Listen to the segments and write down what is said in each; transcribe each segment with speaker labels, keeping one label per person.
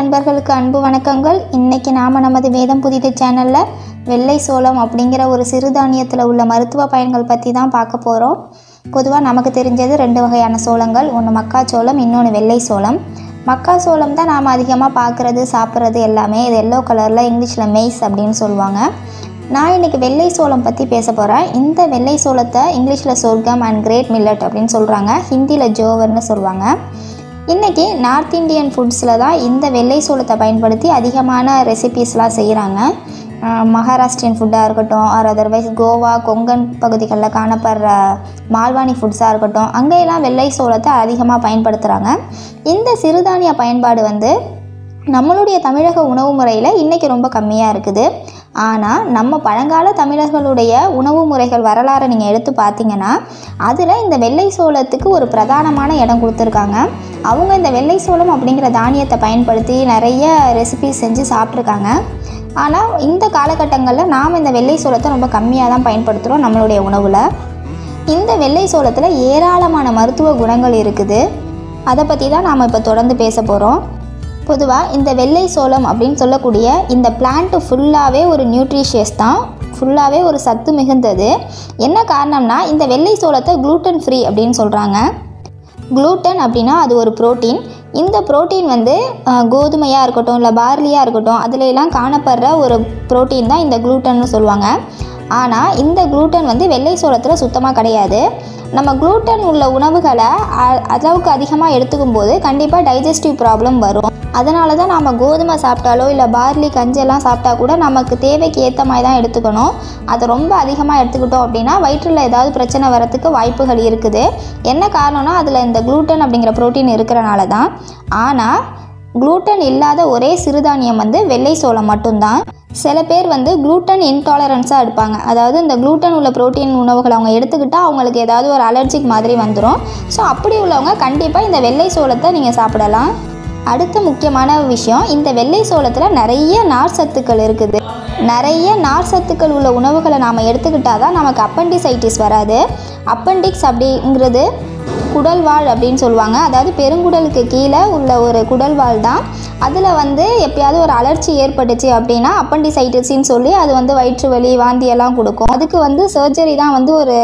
Speaker 1: நண்பர்களுக்கு அன்பு வணக்கங்கள் இன்னைக்கு நாம் நமது வேதம் புதிது சேனலில் வெள்ளை சோளம் அப்படிங்கிற ஒரு சிறுதானியத்தில் உள்ள மருத்துவ பயன்கள் பற்றி தான் பார்க்க போகிறோம் பொதுவாக நமக்கு தெரிஞ்சது ரெண்டு வகையான சோளங்கள் ஒன்று மக்காச்சோளம் இன்னொன்று வெள்ளை சோளம் மக்காச்சோளம் தான் நாம் அதிகமாக பார்க்குறது சாப்பிட்றது எல்லாமே இது எல்லோ கலரில் இங்கிலீஷில் மெய்ஸ் அப்படின்னு சொல்லுவாங்க நான் இன்னைக்கு வெள்ளை சோளம் பற்றி பேச போகிறேன் இந்த வெள்ளை சோளத்தை இங்கிலீஷில் சொர்க்கம் அண்ட் கிரேட் மில்லட் அப்படின்னு சொல்கிறாங்க ஹிந்தியில் ஜோவர்னு சொல்லுவாங்க இன்றைக்கி நார்த் இந்தியன் ஃபுட்ஸில் தான் இந்த வெள்ளை சோளத்தை பயன்படுத்தி அதிகமான ரெசிபீஸ்லாம் செய்கிறாங்க மகாராஷ்டிரியன் ஃபுட்டாக இருக்கட்டும் ஆர் அதர்வைஸ் கோவா கொங்கன் பகுதிகளில் காணப்படுற மால்வானி ஃபுட்ஸாக இருக்கட்டும் அங்கெல்லாம் வெள்ளை சோளத்தை அதிகமாக பயன்படுத்துகிறாங்க இந்த சிறுதானிய பயன்பாடு வந்து நம்மளுடைய தமிழக உணவு முறையில் இன்றைக்கி ரொம்ப கம்மியாக இருக்குது ஆனால் நம்ம பழங்கால தமிழர்களுடைய உணவு முறைகள் வரலாறை நீங்கள் எடுத்து பார்த்தீங்கன்னா அதில் இந்த வெள்ளை சோளத்துக்கு ஒரு பிரதானமான இடம் கொடுத்துருக்காங்க அவங்க இந்த வெள்ளை சோளம் அப்படிங்கிற தானியத்தை பயன்படுத்தி நிறைய ரெசிபி செஞ்சு சாப்பிட்ருக்காங்க ஆனால் இந்த காலகட்டங்களில் நாம் இந்த வெள்ளை சோளத்தை ரொம்ப கம்மியாக தான் பயன்படுத்துகிறோம் நம்மளுடைய உணவில் இந்த வெள்ளை சோளத்தில் ஏராளமான மருத்துவ குணங்கள் இருக்குது அதை பற்றி தான் நாம் இப்போ தொடர்ந்து பேச போகிறோம் பொதுவாக இந்த வெள்ளை சோளம் அப்படின்னு சொல்லக்கூடிய இந்த பிளான்ட்டு ஃபுல்லாகவே ஒரு நியூட்ரிஷியஸ் தான் ஃபுல்லாகவே ஒரு சத்து மிகுந்தது என்ன காரணம்னா இந்த வெள்ளை சோளத்தை குளூட்டன் ஃப்ரீ அப்படின்னு சொல்கிறாங்க குளூட்டன் அப்படின்னா அது ஒரு புரோட்டீன் இந்த புரோட்டீன் வந்து அஹ், கோதுமையாக இருக்கட்டும் இல்லை பார்லியாக இருக்கட்டும் அதுல எல்லாம் காணப்படுற ஒரு புரோட்டீன் தான் இந்த குளூட்டன்னு சொல்லுவாங்க ஆனால் இந்த குளூட்டன் வந்து வெள்ளை சோளத்தில் சுத்தமாக கிடையாது நம்ம குளூட்டன் உள்ள உணவுகளை அ- அளவுக்கு அதிகமாக எடுத்துக்கும் போது கண்டிப்பாக டைஜஸ்டிவ் ப்ராப்ளம் வரும் அதனால தான் நம்ம கோதுமை சாப்பிட்டாலோ இல்லை பார்லி கஞ்செல்லாம் சாப்பிட்டா கூட நமக்கு தேவைக்கு ஏற்ற மாதிரி தான் எடுத்துக்கணும் அதை ரொம்ப அதிகமாக எடுத்துக்கிட்டோம் அப்படின்னா வயிற்றில் ஏதாவது பிரச்சனை வரத்துக்கு வாய்ப்புகள் இருக்குது என்ன காரணம்னா அதில் இந்த குளூட்டன் அப்படிங்கிற புரோட்டீன் இருக்கிறனால தான் ஆனால் குளூட்டன் இல்லாத ஒரே சிறுதானியம் வந்து வெள்ளை சோளம் மட்டும்தான் சில பேர் வந்து குளூட்டன் இன்டாலரன்ஸாக எடுப்பாங்க அதாவது இந்த குளூட்டன் உள்ள புரோட்டீன் உணவுகளை அவங்க எடுத்துக்கிட்டால் அவங்களுக்கு ஏதாவது ஒரு அலர்ஜிக் மாதிரி வந்துடும் ஸோ அப்படி உள்ளவங்க கண்டிப்பாக இந்த வெள்ளை சோளத்தை நீங்கள் சாப்பிடலாம் அடுத்த முக்கியமான விஷயம் இந்த வெள்ளை சோளத்தில் நிறைய நார் சத்துக்கள் இருக்குது நிறைய நார் சத்துக்கள் உள்ள உணவுகளை நாம் எடுத்துக்கிட்டால் தான் நமக்கு அப்பண்டிசைட்டிஸ் வராது அப்பண்டிக்ஸ் அப்படிங்கிறது குடல்வாள் அப்படின்னு சொல்லுவாங்க அதாவது பெருங்குடலுக்கு கீழே உள்ள ஒரு குடல்வாள் தான் அதில் வந்து எப்பயாவது ஒரு அலர்ச்சி ஏற்பட்டுச்சு அப்படின்னா அப்பண்டிசைட்டிஸ்ன்னு சொல்லி அது வந்து வயிற்று வலி வாந்தி எல்லாம் கொடுக்கும் அதுக்கு வந்து சர்ஜரி தான் வந்து ஒரு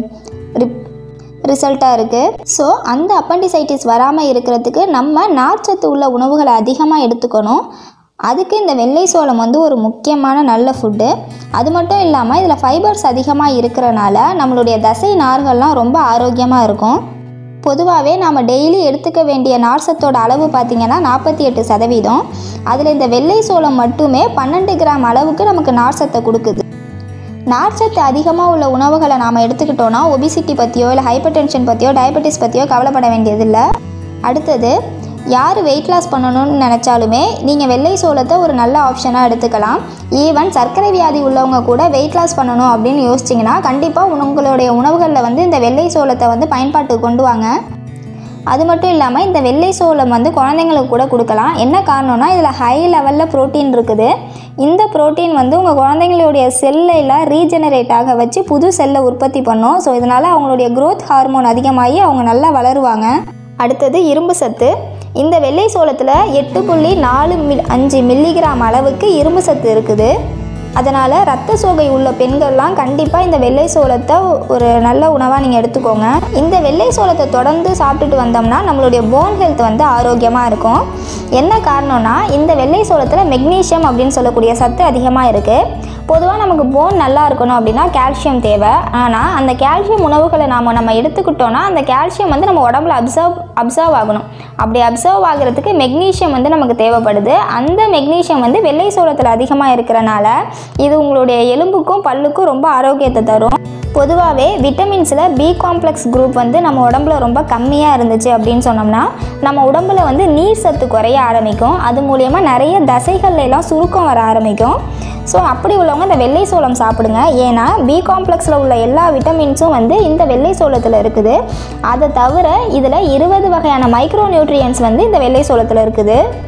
Speaker 1: ரிப் ரிசல்ட்டாக இருக்குது ஸோ அந்த அப்பண்டிசைட்டிஸ் வராமல் இருக்கிறதுக்கு நம்ம நார்ச்சத்து உள்ள உணவுகளை அதிகமாக எடுத்துக்கணும் அதுக்கு இந்த வெள்ளை சோளம் வந்து ஒரு முக்கியமான நல்ல ஃபுட்டு அது மட்டும் இல்லாமல் இதில் ஃபைபர்ஸ் அதிகமாக இருக்கிறனால நம்மளுடைய தசை நார்கள்லாம் ரொம்ப ஆரோக்கியமாக இருக்கும் பொதுவாகவே நாம் டெய்லி எடுத்துக்க வேண்டிய நார்சத்தோட அளவு பார்த்திங்கன்னா நாற்பத்தி எட்டு சதவீதம் அதில் இந்த வெள்ளை சோளம் மட்டுமே பன்னெண்டு கிராம் அளவுக்கு நமக்கு நார்சத்தை கொடுக்குது நார்ச்சத்து அதிகமாக உள்ள உணவுகளை நாம் எடுத்துக்கிட்டோன்னா ஒபிசிட்டி பற்றியோ இல்லை ஹைப்பர் டென்ஷன் பற்றியோ டயபெட்டிஸ் பற்றியோ கவலைப்பட வேண்டியதில்லை அடுத்தது யார் வெயிட் லாஸ் பண்ணணும்னு நினச்சாலுமே நீங்கள் வெள்ளை சோளத்தை ஒரு நல்ல ஆப்ஷனாக எடுத்துக்கலாம் ஈவன் சர்க்கரை வியாதி உள்ளவங்க கூட வெயிட் லாஸ் பண்ணணும் அப்படின்னு யோசிச்சிங்கன்னா கண்டிப்பாக உங்களுடைய உணவுகளில் வந்து இந்த வெள்ளை சோளத்தை வந்து பயன்பாட்டுக்கு கொண்டு வாங்க அது மட்டும் இல்லாமல் இந்த வெள்ளை சோளம் வந்து குழந்தைங்களுக்கு கூட கொடுக்கலாம் என்ன காரணம்னா இதில் ஹை லெவலில் புரோட்டீன் இருக்குது இந்த புரோட்டீன் வந்து உங்கள் குழந்தைங்களுடைய செல்லையில் ரீஜெனரேட் ஆக வச்சு புது செல்லை உற்பத்தி பண்ணும் ஸோ இதனால் அவங்களுடைய growth ஹார்மோன் அதிகமாகி அவங்க நல்லா வளருவாங்க அடுத்தது இரும்பு சத்து இந்த வெள்ளை சோளத்தில் எட்டு புள்ளி நாலு மில் அஞ்சு மில்லிகிராம் அளவுக்கு இரும்பு சத்து இருக்குது அதனால் ரத்த சோகை உள்ள பெண்கள்லாம் கண்டிப்பாக இந்த வெள்ளை சோளத்தை ஒரு நல்ல உணவாக நீங்கள் எடுத்துக்கோங்க இந்த வெள்ளை சோளத்தை தொடர்ந்து சாப்பிட்டுட்டு வந்தோம்னா நம்மளுடைய போன் ஹெல்த் வந்து ஆரோக்கியமாக இருக்கும் என்ன காரணம்னா இந்த வெள்ளை சோளத்தில் மெக்னீஷியம் அப்படின்னு சொல்லக்கூடிய சத்து அதிகமாக இருக்குது பொதுவாக நமக்கு போன் நல்லா இருக்கணும் அப்படின்னா கால்சியம் தேவை ஆனால் அந்த கால்சியம் உணவுகளை நாம் நம்ம எடுத்துக்கிட்டோன்னா அந்த கால்சியம் வந்து நம்ம உடம்புல அப்சர்வ் அப்சர்வ் ஆகணும் அப்படி அப்சர்வ் ஆகிறதுக்கு மெக்னீஷியம் வந்து நமக்கு தேவைப்படுது அந்த மெக்னீஷியம் வந்து வெள்ளை சோளத்தில் அதிகமாக இருக்கிறனால இது உங்களுடைய எலும்புக்கும் பல்லுக்கும் ரொம்ப ஆரோக்கியத்தை தரும் பொதுவாகவே விட்டமின்ஸில் பி காம்ப்ளெக்ஸ் குரூப் வந்து நம்ம உடம்புல ரொம்ப கம்மியாக இருந்துச்சு அப்படின்னு சொன்னோம்னா நம்ம உடம்புல வந்து நீர் சத்து குறைய ஆரம்பிக்கும் அது மூலயமா நிறைய தசைகள்ல எல்லாம் சுருக்கம் வர ஆரம்பிக்கும் ஸோ அப்படி உள்ளவங்க இந்த வெள்ளை சோளம் சாப்பிடுங்க ஏன்னா பி காம்ப்ளெக்ஸில் உள்ள எல்லா விட்டமின்ஸும் வந்து இந்த வெள்ளை சோளத்தில் இருக்குது அதை தவிர இதில் இருபது வகையான மைக்ரோ நியூட்ரியன்ஸ் வந்து இந்த வெள்ளை சோளத்தில் இருக்குது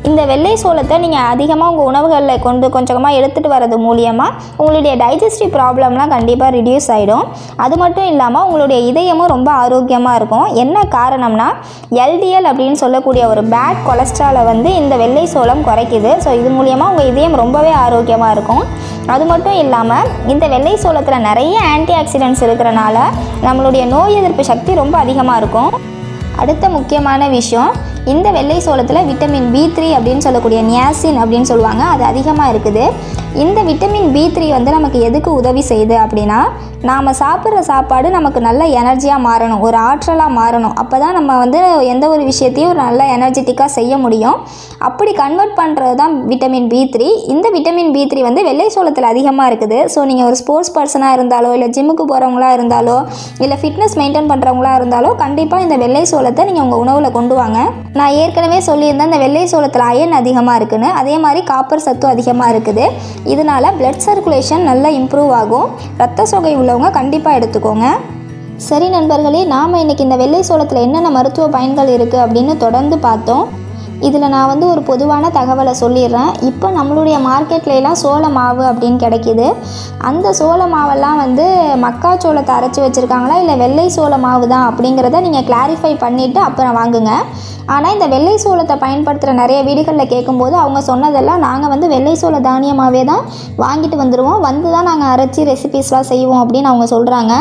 Speaker 1: இந்த வெள்ளை சோளத்தை நீங்கள் அதிகமாக உங்கள் உணவுகளில் கொண்டு கொஞ்சமாக எடுத்துகிட்டு வர்றது மூலியமாக உங்களுடைய டைஜஸ்டிவ் ப்ராப்ளம்லாம் கண்டிப்பாக ரிடியூஸ் ஆகிடும் அது மட்டும் இல்லாமல் உங்களுடைய இதயமும் ரொம்ப ஆரோக்கியமாக இருக்கும் என்ன காரணம்னா எல்டிஎல் அப்படின்னு சொல்லக்கூடிய ஒரு பேட் கொலஸ்ட்ராலை வந்து இந்த வெள்ளை சோளம் குறைக்குது ஸோ இது மூலியமாக உங்கள் இதயம் ரொம்பவே ஆரோக்கியமாக இருக்கும் அது மட்டும் இல்லாமல் இந்த வெள்ளை சோளத்தில் நிறைய ஆன்டி ஆக்சிடென்ட்ஸ் இருக்கிறனால நம்மளுடைய நோய் எதிர்ப்பு சக்தி ரொம்ப அதிகமாக இருக்கும் அடுத்த முக்கியமான விஷயம் இந்த வெள்ளை சோளத்தில் விட்டமின் பி த்ரீ அப்படின்னு சொல்லக்கூடிய நியாசின் அப்படின்னு சொல்லுவாங்க அது அதிகமாக இருக்குது இந்த விட்டமின் பி த்ரீ வந்து நமக்கு எதுக்கு உதவி செய்யுது அப்படின்னா நாம் சாப்பிட்ற சாப்பாடு நமக்கு நல்ல எனர்ஜியாக மாறணும் ஒரு ஆற்றலாக மாறணும் அப்போ தான் நம்ம வந்து எந்த ஒரு விஷயத்தையும் ஒரு நல்ல எனர்ஜெட்டிக்காக செய்ய முடியும் அப்படி கன்வெர்ட் பண்ணுறது தான் விட்டமின் பி த்ரீ இந்த விட்டமின் பி த்ரீ வந்து வெள்ளை சோளத்தில் அதிகமாக இருக்குது ஸோ நீங்கள் ஒரு ஸ்போர்ட்ஸ் பர்சனாக இருந்தாலோ இல்லை ஜிம்முக்கு போகிறவங்களா இருந்தாலோ இல்லை ஃபிட்னஸ் மெயின்டைன் பண்ணுறவங்களா இருந்தாலோ கண்டிப்பாக இந்த வெள்ளை சோளத்தை நீங்கள் உங்கள் உணவில் கொண்டு வாங்க நான் ஏற்கனவே சொல்லியிருந்தேன் இந்த வெள்ளை சோளத்தில் அயன் அதிகமாக இருக்குன்னு அதே மாதிரி காப்பர் சத்தும் அதிகமாக இருக்குது இதனால் blood சர்க்குலேஷன் நல்லா இம்ப்ரூவ் ஆகும் ரத்த சோகை உள்ளவங்க கண்டிப்பாக எடுத்துக்கோங்க சரி நண்பர்களே நாம் இன்றைக்கி இந்த வெள்ளை சோளத்தில் என்னென்ன மருத்துவ பயன்கள் இருக்குது அப்படின்னு தொடர்ந்து பார்த்தோம் இதில் நான் வந்து ஒரு பொதுவான தகவலை சொல்லிடுறேன் இப்போ நம்மளுடைய மார்க்கெட்ல எல்லாம் சோள மாவு அப்படின்னு கிடைக்கிது அந்த சோள மாவெல்லாம் வந்து மக்காச்சோளத்தை அரைச்சி வச்சுருக்காங்களா இல்லை வெள்ளை சோள மாவு தான் அப்படிங்கிறத நீங்கள் கிளாரிஃபை பண்ணிவிட்டு அப்புறம் வாங்குங்க ஆனால் இந்த வெள்ளை சோளத்தை பயன்படுத்துகிற நிறைய வீடுகளில் கேட்கும்போது அவங்க சொன்னதெல்லாம் நாங்கள் வந்து வெள்ளை சோள தானியமாகவே தான் வாங்கிட்டு வந்துடுவோம் வந்து தான் நாங்கள் அரைச்சி ரெசிபீஸ்லாம் செய்வோம் அப்படின்னு அவங்க சொல்கிறாங்க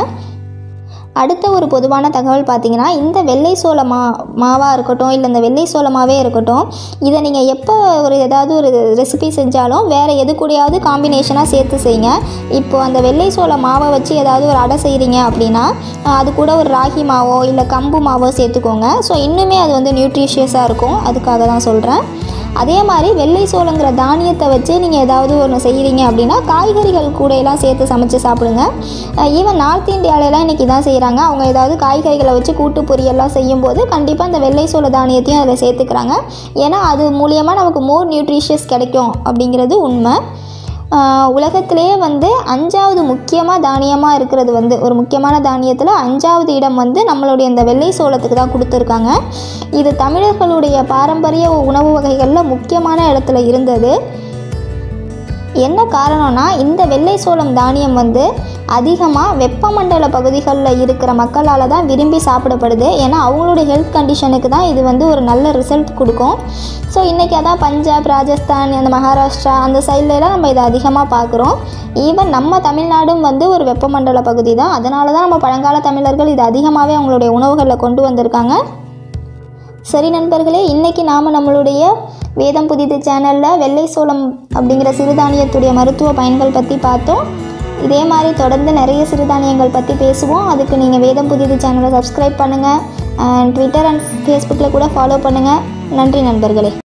Speaker 1: அடுத்த ஒரு பொதுவான தகவல் பார்த்தீங்கன்னா இந்த வெள்ளை சோள மா மாவாக இருக்கட்டும் இல்லை இந்த வெள்ளை சோளமாகவே இருக்கட்டும் இதை நீங்கள் எப்போ ஒரு ஏதாவது ஒரு ரெசிபி செஞ்சாலும் வேறு எது கூடயாவது காம்பினேஷனாக சேர்த்து செய்யுங்க இப்போ அந்த வெள்ளை சோள மாவை வச்சு ஏதாவது ஒரு அடை செய்கிறீங்க அப்படின்னா அஹ், அது கூட ஒரு ராகி மாவோ இல்லை கம்பு மாவோ சேர்த்துக்கோங்க ஸோ இன்னுமே அது வந்து நியூட்ரிஷியஸாக இருக்கும் அதுக்காக தான் சொல்கிறேன் அதே மாதிரி வெள்ளை சோளங்கிற தானியத்தை வச்சு நீங்கள் ஏதாவது ஒன்று செய்கிறீங்க அப்படின்னா காய்கறிகள் கூட எல்லாம் சேர்த்து சமைச்சு சாப்பிடுங்க ஈவன் நார்த் இந்தியாவிலலாம் இன்றைக்கி தான் செய்கிறாங்க அவங்க ஏதாவது காய்கறிகளை வச்சு கூட்டு பொரியெல்லாம் செய்யும்போது கண்டிப்பாக இந்த வெள்ளை சோள தானியத்தையும் அதில் சேர்த்துக்கிறாங்க ஏன்னா அது மூலியமாக நமக்கு மோர் நியூட்ரிஷியஸ் கிடைக்கும் அப்படிங்கிறது உண்மை ஆஹ் உலகத்திலேயே வந்து அஞ்சாவது முக்கியமாக தானியமாக இருக்கிறது வந்து ஒரு முக்கியமான தானியத்தில் அஞ்சாவது இடம் வந்து நம்மளுடைய இந்த வெள்ளை சோளத்துக்கு தான் கொடுத்துருக்காங்க இது தமிழர்களுடைய பாரம்பரிய உணவு வகைகளில் முக்கியமான இடத்துல இருந்தது என்ன காரணம்னா இந்த வெள்ளை சோளம் தானியம் வந்து அதிகமாக வெப்பமண்டல பகுதிகளில் இருக்கிற மக்களால் தான் விரும்பி சாப்பிடப்படுது ஏன்னா அவங்களுடைய ஹெல்த் கண்டிஷனுக்கு தான் இது வந்து ஒரு நல்ல ரிசல்ட் கொடுக்கும் ஸோ இன்றைக்கி அதான் பஞ்சாப் ராஜஸ்தான் அந்த மகாராஷ்டிரா அந்த சைட்லலாம் நம்ம இதை அதிகமாக பார்க்குறோம் ஈவன் நம்ம தமிழ்நாடும் வந்து ஒரு வெப்பமண்டல பகுதி தான் அதனால தான் நம்ம பழங்கால தமிழர்கள் இது அதிகமாகவே அவங்களுடைய உணவுகளில் கொண்டு வந்திருக்காங்க சரி நண்பர்களே இன்றைக்கி நாம் நம்மளுடைய வேதம் புதிது சேனலில் வெள்ளை சோளம் அப்படிங்கிற சிறுதானியத்துடைய மருத்துவ பயன்கள் பற்றி பார்த்தோம் இதே மாதிரி தொடர்ந்து நிறைய சிறுதானியங்கள் பற்றி பேசுவோம் அதுக்கு நீங்கள் வேதம் புதிது சேனலை சப்ஸ்கிரைப் பண்ணுங்கள் அண்ட் ட்விட்டர் அண்ட் ஃபேஸ்புக்கில் கூட ஃபாலோ பண்ணுங்கள் நன்றி நண்பர்களே